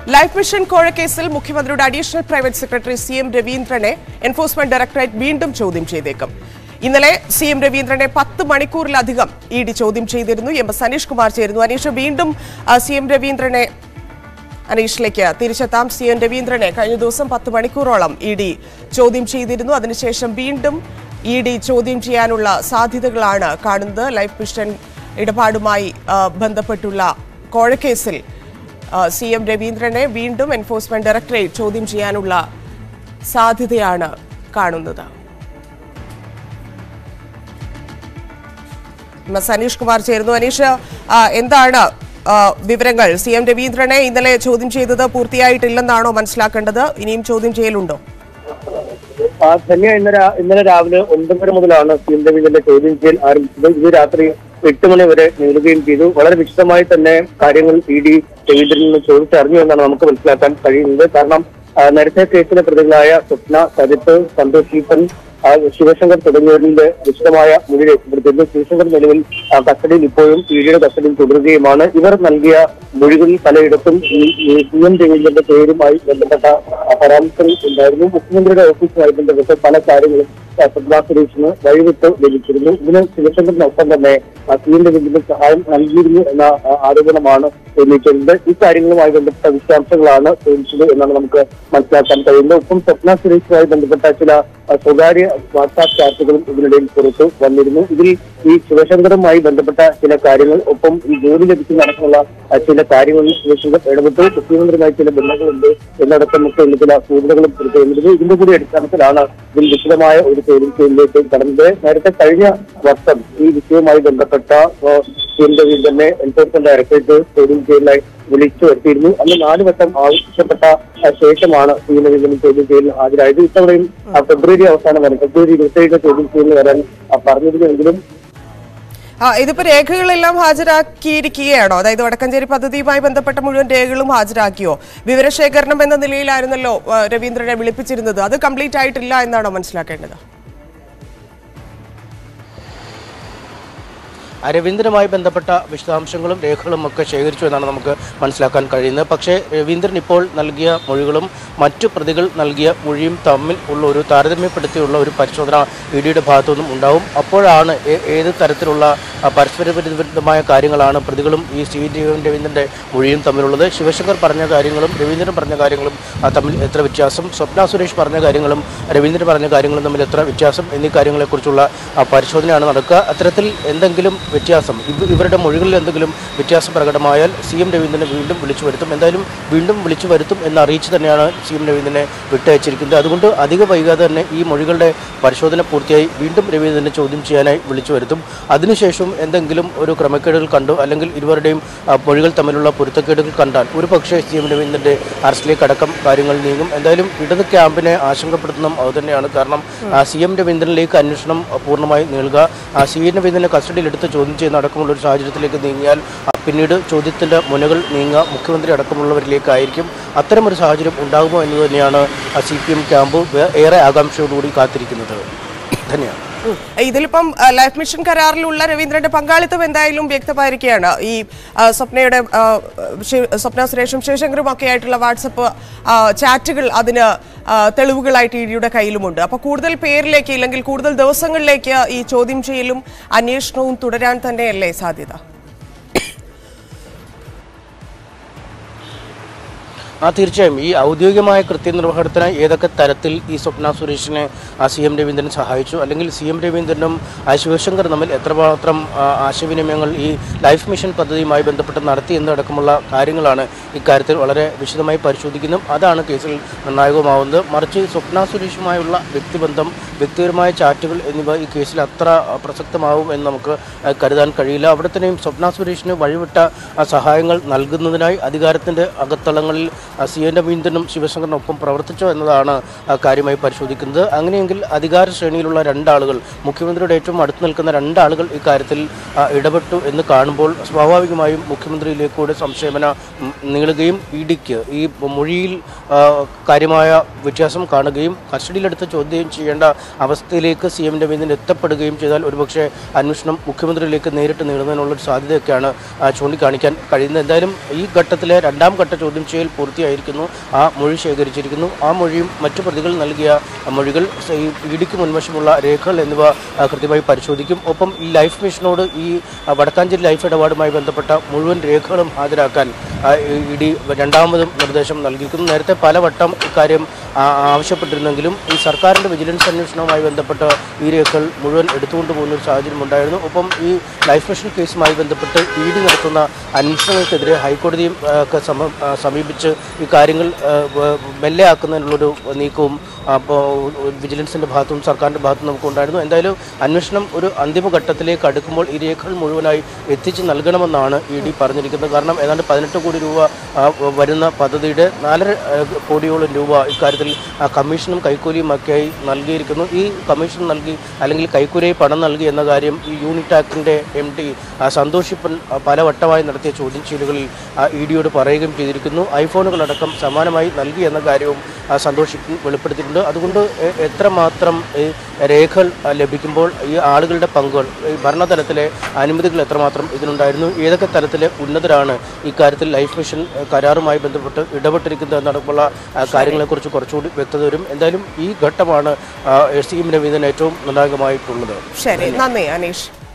Life mission കോഴക്കേസിൽ മുഖ്യമന്ത്രിയുടെ additional private secretary C M രവീന്ദ്രനെ എൻഫോഴ്സ്മെന്റ് ഡയറക്ടറേറ്റ് വീണ്ടും ചോദ്യം ചെയ്തേക്കും ഇന്നലെ സി എം രവീന്ദ്രനെ പത്ത് മണിക്കൂറിലധികം ഇ ഡി ചോദ്യം ചെയ്തിരുന്നു എം എസ് അനീഷ് കുമാർ ചേരുന്നു അനീഷ് വീണ്ടും ആ, സി എം രവീന്ദ്രനെ അനീഷിലേക്ക് തിരിച്ചെത്താം സി എൻ രവീന്ദ്രനെ കഴിഞ്ഞ ദിവസം പത്ത് മണിക്കൂറോളം ഇ ഡി ചോദ്യം ചെയ്തിരുന്നു അതിനുശേഷം വീണ്ടും ഇ ഡി ചോദ്യം ചെയ്യാനുള്ള സാധ്യതകളാണ് കാണുന്നത് ലൈഫ് മിഷൻ ഇടപാടുമായി ആ, ബന്ധപ്പെട്ടുള്ള കോഴക്കേസിൽ ആ, സി എം രവീന്ദ്രനെ വീണ്ടും എൻഫോഴ്സ്മെന്റ് ഡയറക്ടറേറ്റ് ചോദ്യം ചെയ്യാനുള്ള സാധ്യതയാണ് കാണുന്നത് എം എസ് അനീഷ് കുമാർ ചേരുന്നു അനീഷ് ആ, എന്താണ് ആ, വിവരങ്ങൾ സി എം രവീന്ദ്രനെ ഇന്നലെ ചോദ്യം ചെയ്തത് പൂർത്തിയായിട്ടില്ലെന്നാണോ മനസ്സിലാക്കേണ്ടത് ഇനിയും ചോദ്യം ചെയ്യലുണ്ടോ ആ, ധന്യ ഇന്ന് രാ- ഇന്നലെ രാവിലെ ഒൻപതര മുതലാണ് സി എം രവീന്ദ്രന്റെ ചോദ്യം ചെയ്യൽ ആരംഭിച്ചത് ഇത് രാത്രി എട്ട് മണി വരെ നീളുകയും ചെയ്തു വളരെ വിശദമായി തന്നെ കാര്യങ്ങൾ ഇ ഡി രവീന്ദ്രനിൽ നിന്ന് ചോദിച്ചറിഞ്ഞു എന്നാണ് നമുക്ക് മനസ്സിലാക്കാൻ കഴിയുന്നത് കാരണം ആ, നേരത്തെ കേസിലെ പ്രതികളായ സ്വപ്ന സജിത്ത് സന്തോഷ് ഈപ്പൻ ആ, ശിവശങ്കർ തുടങ്ങിയവരുടെ വിശദമായ മൊഴി രേഖപ്പെടുത്തിയിരുന്നു ശിവശങ്കർ നിലവിൽ ആ, കസ്റ്റഡിയിൽ ഇപ്പോഴും ഇ ഡിയുടെ കസ്റ്റഡിയിൽ തുടരുകയുമാണ് ഇവർ നൽകിയ മൊഴികളിൽ പലയിടത്തും ഈ ഈ സി എം രവീന്ദ്രന്റെ പേരുമായി ബന്ധപ്പെട്ട ആ, പരാമർശങ്ങൾ ഉണ്ടായിരുന്നു മുഖ്യമന്ത്രിയുടെ ഓഫീസുമായി ബന്ധപ്പെട്ട് പല കാര്യങ്ങളും ആ, പ്രഭ്ലാ സുരേഷിന് വഴിവിട്ട് ലഭിച്ചിരുന്നു ഇതിന് ശിവശങ്കറിനൊപ്പം തന്നെ ആ, സി എം രവീന്ദ്രന് സഹായം നൽകിയിരുന്നു എന്ന ആ, ആരോപണമാണ് ഉന്നയിച്ചിരുന്നത് ഇക്കാര്യങ്ങളുമായി ബന്ധപ്പെട്ട വിശദാംശങ്ങളാണ് ചോദിച്ചത് എന്നാണ് നമുക്ക് മനസ്സിലാക്കാൻ കഴിയുന്നത് ഒപ്പം സ്വപ്ന സുരേഷുമായി ബന്ധപ്പെട്ട ചില ആ, സ്വകാര്യ വാട്സാപ്പ് ചാറ്റുകളും ഇതിനിടയിൽ പുറത്തു വന്നിരുന്നു ഇതിൽ ഈ ശിവശങ്കറുമായി ബന്ധപ്പെട്ട ചില കാര്യങ്ങൾ ഒപ്പം ഈ ജോലി ലഭിക്കുന്ന അടക്കമുള്ള ആ, ചില കാര്യങ്ങളിൽ ശിവശങ്കർ ഇടപെട്ട് മുഖ്യമന്ത്രിയുമായി ചില ബന്ധങ്ങളുണ്ട് എന്നടക്കമൊക്കെ ഉള്ള ചില സൂചനകളും പുറത്തു വന്നിരുന്നു ഇതിന്റെ കൂടി അടിസ്ഥാനത്തിലാണ് ഇതിൽ വിശദമായ ഒരു ചോദ്യം ചെയ്യലിലേക്ക് കടന്നത് നേരത്തെ കഴിഞ്ഞ വർഷം ഈ വിഷയവുമായി ബന്ധപ്പെട്ട ആ, സി എം രവീന്ദ്രനെ എൻഫോഴ്സ്മെന്റ് ഡയറക്ടറേറ്റ് ചോദ്യം ചെയ്യലിനായി വിളിച്ചു വരുത്തിയിരുന്നു അന്ന് നാല് വട്ടം ആവശ്യപ്പെട്ട ആ, ശേഷമാണ് സി എം രവീന്ദ്രൻ ചോദ്യം ചെയ്യലിന് ഹാജരായത് ഇത്തവണയും ആ, ഫെബ്രുവരി അവസാനം വരെ ഫെബ്രുവരി ഇരുപത്തിയേഴിന് ചോദ്യം ചെയ്യലിന് വരാൻ ആ, പറഞ്ഞിരുന്നുവെങ്കിലും ആ, ഇതിപ്പോ രേഖകളെല്ലാം ഹാജരാക്കിയിരിക്കുകയാണോ അതായത് വടക്കഞ്ചേരി പദ്ധതിയുമായി ബന്ധപ്പെട്ട മുഴുവൻ രേഖകളും ഹാജരാക്കിയോ വിവരശേഖരണം എന്ന നിലയിലായിരുന്നല്ലോ ആ, രവീന്ദ്രനെ വിളിപ്പിച്ചിരുന്നത് അത് കംപ്ലീറ്റ് ആയിട്ടില്ല എന്നാണോ മനസ്സിലാക്കേണ്ടത് രവീന്ദ്രനുമായി ബന്ധപ്പെട്ട വിശദാംശങ്ങളും രേഖകളും ഒക്കെ ശേഖരിച്ചു എന്നാണ് നമുക്ക് മനസ്സിലാക്കാൻ കഴിയുന്നത് പക്ഷേ രവീന്ദ്രൻ ഇപ്പോൾ നൽകിയ മൊഴികളും മറ്റു പ്രതികൾ നൽകിയ മൊഴിയും തമ്മിൽ ഉള്ള ഒരു താരതമ്യപ്പെടുത്തിയുള്ള ഒരു പരിശോധന ഇ ഡിയുടെ ഭാഗത്തുനിന്നും ഉണ്ടാവും അപ്പോഴാണ് ഏ- ഏത് തരത്തിലുള്ള ആ, പരസ്പര വിരുദ്ധമായ കാര്യങ്ങളാണ് പ്രതികളും ഈ സി ടി രവീന്ദ്രൻ്റെ മൊഴിയും തമ്മിലുള്ളത് ശിവശങ്കർ പറഞ്ഞ കാര്യങ്ങളും രവീന്ദ്രൻ പറഞ്ഞ കാര്യങ്ങളും ആ, തമ്മിൽ എത്ര വ്യത്യാസം സ്വപ്ന സുരേഷ് പറഞ്ഞ കാര്യങ്ങളും രവീന്ദ്രൻ പറഞ്ഞ കാര്യങ്ങളും തമ്മിൽ എത്ര വ്യത്യാസം എന്നീ കാര്യങ്ങളെക്കുറിച്ചുള്ള ആ, പരിശോധനയാണ് നടക്കുക അത്തരത്തിൽ എന്തെങ്കിലും വ്യത്യാസം ഇവ ഇവരുടെ മൊഴികളിൽ എന്തെങ്കിലും വ്യത്യാസം പ്രകടമായാൽ സി എം രവീന്ദ്രനെ വീണ്ടും വിളിച്ചു വരുത്തും എന്തായാലും വീണ്ടും വിളിച്ചു വരുത്തും എന്ന് അറിയിച്ച് തന്നെയാണ് സി എം രവീന്ദ്രനെ വിട്ടയച്ചിരിക്കുന്നത് അതുകൊണ്ട് അധിക വൈകാതെ തന്നെ ഈ മൊഴികളുടെ പരിശോധന പൂർത്തിയായി വീണ്ടും രവീന്ദ്രനെ ചോദ്യം ചെയ്യാനായി വിളിച്ചു വരുത്തും അതിനുശേഷം എന്തെങ്കിലും ഒരു ക്രമക്കേടുകൾ കണ്ടു അല്ലെങ്കിൽ ഇരുവരുടെയും ആ, മൊഴികൾ തമ്മിലുള്ള പൊരുത്തക്കേടുകൾ കണ്ടാൽ ഒരു പക്ഷേ സി എം രവീന്ദ്രൻ്റെ അറസ്റ്റിലേക്ക് അടക്കം കാര്യങ്ങൾ നീങ്ങും എന്തായാലും ഇടത് ക്യാമ്പിനെ ആശങ്കപ്പെടുത്തുന്നതും അതുതന്നെയാണ് കാരണം ആ, സി എം രവീന്ദ്രനിലേക്ക് അന്വേഷണം ആ, പൂർണ്ണമായി നീളുക ആ, സി എം രവീന്ദ്രനെ കസ്റ്റഡിയിൽ എടുത്ത് ചോദ്യം ചെയ്യുന്ന അടക്കമുള്ള ഒരു സാഹചര്യത്തിലേക്ക് നീങ്ങിയാൽ ആ, പിന്നീട് ചോദ്യത്തിൻ്റെ മുനകൾ നീങ്ങുക മുഖ്യമന്ത്രി അടക്കമുള്ളവരിലേക്കായിരിക്കും അത്തരമൊരു സാഹചര്യം ഉണ്ടാകുമോ എന്ന് തന്നെയാണ് സി പി എം ക്യാമ്പ് വേ- ഏറെ ആകാംക്ഷയോടുകൂടി കാത്തിരിക്കുന്നത് ധന്യവാദം ഉം. ഇതിലിപ്പം ആ, ലൈഫ് മിഷൻ കരാറിലുള്ള രവീന്ദ്രന്റെ പങ്കാളിത്തം എന്തായാലും വ്യക്തമായിരിക്കുകയാണ് ഈ ആ, സ്വപ്നയുടെ ആ, ശിവ- സ്വപ്ന സുരേഷും ശിവശങ്കറും ഒക്കെ ആയിട്ടുള്ള വാട്സപ്പ് ആ, ചാറ്റുകൾ അതിന് ആ, തെളിവുകളായിട്ട് ഇ ഡിയുടെ കയ്യിലുമുണ്ട് അപ്പൊ കൂടുതൽ പേരിലേക്ക് ഇല്ലെങ്കിൽ കൂടുതൽ ദിവസങ്ങളിലേക്ക് ഈ ചോദ്യം ചെയ്യലും അന്വേഷണവും തുടരാൻ തന്നെയല്ലേ സാധ്യത ആ തീർച്ചയായും ഈ ഔദ്യോഗികമായ കൃത്യനിർവഹണത്തിന് ഏതൊക്കെ തരത്തിൽ ഈ സ്വപ്ന സുരേഷിനെ ആ സി എം രവീന്ദ്രൻ സഹായിച്ചു അല്ലെങ്കിൽ സി എം രവീന്ദ്രനും ആ ശിവശങ്കർ തമ്മിൽ എത്രമാത്രം ആ, ആശയവിനിമയങ്ങൾ ഈ ലൈഫ് മിഷൻ പദ്ധതിയുമായി ബന്ധപ്പെട്ട് നടത്തി എന്നടക്കമുള്ള കാര്യങ്ങളാണ് ഇക്കാര്യത്തിൽ വളരെ വിശദമായി പരിശോധിക്കുന്നതും അതാണ് കേസിൽ നിർണായകമാവുന്നത് മറിച്ച് സ്വപ്ന സുരേഷുമായുള്ള വ്യക്തിബന്ധം വ്യക്തിപരമായ ചാറ്റുകൾ എന്നിവ ഈ കേസിൽ അത്ര ആ, പ്രസക്തമാവും എന്ന് നമുക്ക് ആ, കരുതാൻ കഴിയില്ല അവിടെ തന്നെയും സ്വപ്ന സുരേഷിന് വഴിവിട്ട ആ, സഹായങ്ങൾ നൽകുന്നതിനായി അധികാരത്തിൻ്റെ അകത്തളങ്ങളിൽ ആ, സി എൻ രവീന്ദ്രനും ശിവശങ്കറിനൊപ്പം പ്രവർത്തിച്ചോ എന്നതാണ് ആ, കാര്യമായി പരിശോധിക്കുന്നത് അങ്ങനെയെങ്കിൽ അധികാര ശ്രേണിയിലുള്ള രണ്ടാളുകൾ മുഖ്യമന്ത്രിയുടെ ഏറ്റവും അടുത്ത് നിൽക്കുന്ന രണ്ടാളുകൾ ഇക്കാര്യത്തിൽ ആ, ഇടപെട്ടു എന്ന് കാണുമ്പോൾ സ്വാഭാവികമായും മുഖ്യമന്ത്രിയിലേക്കൂടെ സംശയമന ഉം, നീളുകയും ഇ ഡിക്ക് ഈ മൊഴിയിൽ ആ, കാര്യമായ വ്യത്യാസം കാണുകയും കസ്റ്റഡിയിലെടുത്ത് ചോദ്യം ചെയ്യേണ്ട അവസ്ഥയിലേക്ക് സി എം രവീന്ദ്രൻ എത്തപ്പെടുകയും ചെയ്താൽ ഒരുപക്ഷെ അന്വേഷണം മുഖ്യമന്ത്രിയിലേക്ക് നേരിട്ട് നീളുന്നതിനുള്ളൊരു സാധ്യതയൊക്കെയാണ് ആ, ചൂണ്ടിക്കാണിക്കാൻ കഴിയുന്നത് എന്തായാലും ഈ ഘട്ടത്തിലെ രണ്ടാം ഘട്ട ചോദ്യം ചെയ്യൽ പൂർത്തി വ്യക്തിയായിരിക്കുന്നു ആ മൊഴി ശേഖരിച്ചിരിക്കുന്നു ആ മൊഴിയും മറ്റു പ്രതികൾ നൽകിയ മൊഴികൾ സ- ഈ ഇടിക്ക് മുൻവശമുള്ള രേഖകൾ എന്നിവ ആ, കൃത്യമായി പരിശോധിക്കും ഒപ്പം ഈ ലൈഫ് മിഷനോട് ഈ ആ, വടക്കാഞ്ചേരി ലൈഫ് ഇടപാടുമായി ബന്ധപ്പെട്ട മുഴുവൻ രേഖകളും ഹാജരാക്കാൻ ആ, ഇ ഡി രണ്ടാമതും നിർദ്ദേശം നൽകിയിരിക്കുന്നു നേരത്തെ പലവട്ടം ഇക്കാര്യം ആ, ആവശ്യപ്പെട്ടിരുന്നെങ്കിലും ഈ സർക്കാരിൻ്റെ വിജിലൻസ് അന്വേഷണവുമായി ബന്ധപ്പെട്ട് ഈ രേഖകൾ മുഴുവൻ എടുത്തുകൊണ്ട് പോകുന്ന ഒരു സാഹചര്യം ഉണ്ടായിരുന്നു ഒപ്പം ഈ ലൈഫ് മിഷൻ കേസുമായി ബന്ധപ്പെട്ട് ഇ ഡി നടത്തുന്ന അന്വേഷണങ്ങൾക്കെതിരെ ഹൈക്കോടതിയും ആ, ഒക്കെ സമ- ആ, സമീപിച്ച് ഈ കാര്യങ്ങൾ ആ, വ- മെല്ലെ ആക്കുന്നതിനുള്ളൊരു നീക്കവും അപ്പോൾ വിജിലൻസിൻ്റെ ഭാഗത്തും സർക്കാരിൻ്റെ ഭാഗത്തും നമുക്ക് ഉണ്ടായിരുന്നു എന്തായാലും അന്വേഷണം ഒരു അന്തിമഘട്ടത്തിലേക്ക് അടുക്കുമ്പോൾ ഈ രേഖകൾ മുഴുവനായി എത്തിച്ച് നൽകണമെന്നാണ് ഇ ഡി പറഞ്ഞിരിക്കുന്നത് കാരണം ഏതാണ്ട് പതിനെട്ട് കോടി രൂപ ആ, വരുന്ന പദ്ധതിയുടെ നാലര ആ, കോടിയോളം രൂപ ഇക്കാര്യത്തിൽ ആ, കമ്മീഷനും കൈക്കൂലിയും ഒക്കെയായി നൽകിയിരിക്കുന്നു ഈ കമ്മീഷൻ നൽകി അല്ലെങ്കിൽ കൈക്കൂലിയായി പണം നൽകി എന്ന കാര്യം ഈ യൂണിറ്റ് ആക്ടിൻ്റെ എം ഡി സന്തോഷിപ്പൻ ആ, പലവട്ടമായി നടത്തിയ ചോദ്യം ചെയ്യലുകളിൽ ഇ ഡിയോട് പറയുകയും ചെയ്തിരിക്കുന്നു ഐഫോണുകളടക്കം സമാനമായി നൽകി എന്ന കാര്യവും ആ, സന്തോഷിപ്പൻ വെളിപ്പെടുത്തിയിട്ടുണ്ട് അതുകൊണ്ട് എ- എത്രമാത്രം ഈ രേഖകൾ ആ, ലഭിക്കുമ്പോൾ ഈ ആളുകളുടെ പങ്കുകൾ ഈ ഭരണതലത്തിലെ അനുമതികൾ എത്രമാത്രം ഇതിനുണ്ടായിരുന്നു ഏതൊക്കെ തലത്തിലെ ഉന്നതരാണ് ഇക്കാര്യത്തിൽ ലൈഫ് മിഷൻ ആ, കരാറുമായി ബന്ധപ്പെട്ട് ഇടപെട്ടിരിക്കുന്നത് എന്നടക്കമുള്ള ആ, കാര്യങ്ങളെക്കുറിച്ച് കുറച്ചുകൂടി വ്യക്തത വരും എന്തായാലും ഈ ഘട്ടമാണ് എസ് സി എം രവീന്ദ്രൻ ഏറ്റവും നിർണായകമായിട്ടുള്ളത് ശരി നന്ദി അനീഷ്